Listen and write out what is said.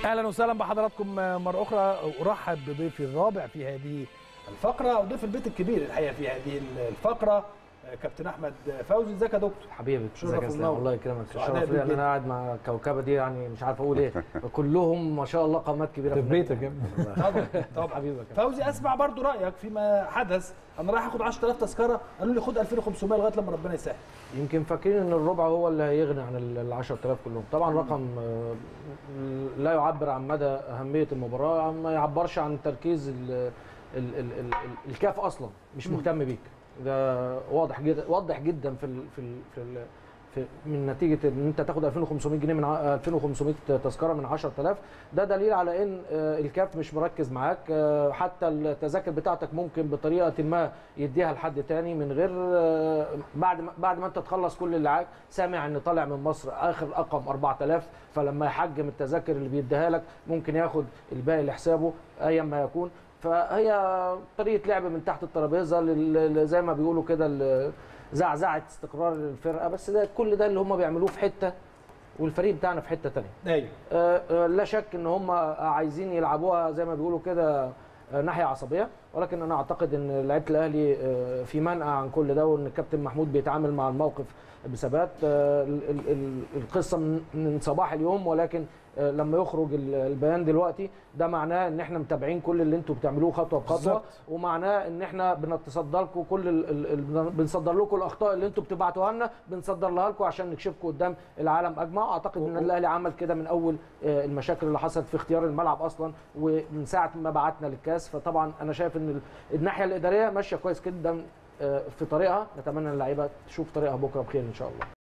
اهلا وسهلا بحضراتكم مره اخرى ارحب بضيفي الرابع في هذه الفقره او ضيف البيت الكبير الحقيقه في هذه الفقره كابتن احمد فوزي ازيك يا دكتور حبيبي شرف ازيك يا اسلام الله. الله يكرمك سعداء الشرف لي ان بيك انا قاعد مع الكوكبه دي يعني مش عارف اقول ايه كلهم ما شاء الله قامات كبيره في النادي. بيتك يا ابني طبعا طبعا حبيبي يا كابتن. فوزي اسمع برضو رايك فيما حدث انا رايح اخد 10000 تذكره قالوا لي خد 2500 لغايه لما ربنا يسهل يمكن فاكرين ان الربع هو اللي هيغني عن ال 10000 كلهم طبعا رقم آه، لا يعبر عن مدى اهميه المباراه ما يعبرش عن تركيز ال ال ال ال الكاف اصلا مش مهتم بيك ده واضح جدا واضح جدا في ال في ال في, ال في من نتيجه ان انت تاخد 2500 جنيه من ع- 2500 تذكره من 10000 ده دليل على ان آه، الكاف مش مركز معاك آه، حتى التذاكر بتاعتك ممكن بطريقه ما يديها لحد تاني من غير آه، بعد ما بعد ما انت تخلص كل اللي معاك سامع ان طالع من مصر اخر رقم 4000 فلما يحجم التذاكر اللي بيديها لك ممكن ياخد الباقي لحسابه ايا ما يكون فهي طريقه لعب من تحت الترابيزه لل- لل- زي ما بيقولوا كده ال- زعزعه استقرار الفرقه بس ده كل ده اللي هم بيعملوه في حته والفريق بتاعنا في حته تانية ايوه آه، آه، لا شك ان هم عايزين يلعبوها زي ما بيقولوا كده آه، ناحيه عصبيه ولكن انا اعتقد ان لعيبه الاهلي آه، في منأى عن كل ده وان الكابتن محمود بيتعامل مع الموقف بثبات آه، ال- ال- ال- القصه من من صباح اليوم ولكن آه، لما يخرج ال- البيان دلوقتي ده معناه ان احنا متابعين كل اللي انتم بتعملوه خطوه بخطوه بالظبط. ومعناه ان احنا بنتصدى لكم كل ال- ال- ال- بنصدر لكم الاخطاء اللي انتم بتبعتوها لنا بنصدر لها لكم عشان نكشفكم قدام العالم اجمع اعتقد ان النادي عمل كده من اول آه، المشاكل اللي حصلت في اختيار الملعب اصلا ومن ساعه ما بعتنا للكاس فطبعا انا شايف ان ال- الناحيه الاداريه ماشيه كويس جدا آه، في طريقها نتمنى ان اللعيبه تشوف طريقها بكره بخير ان شاء الله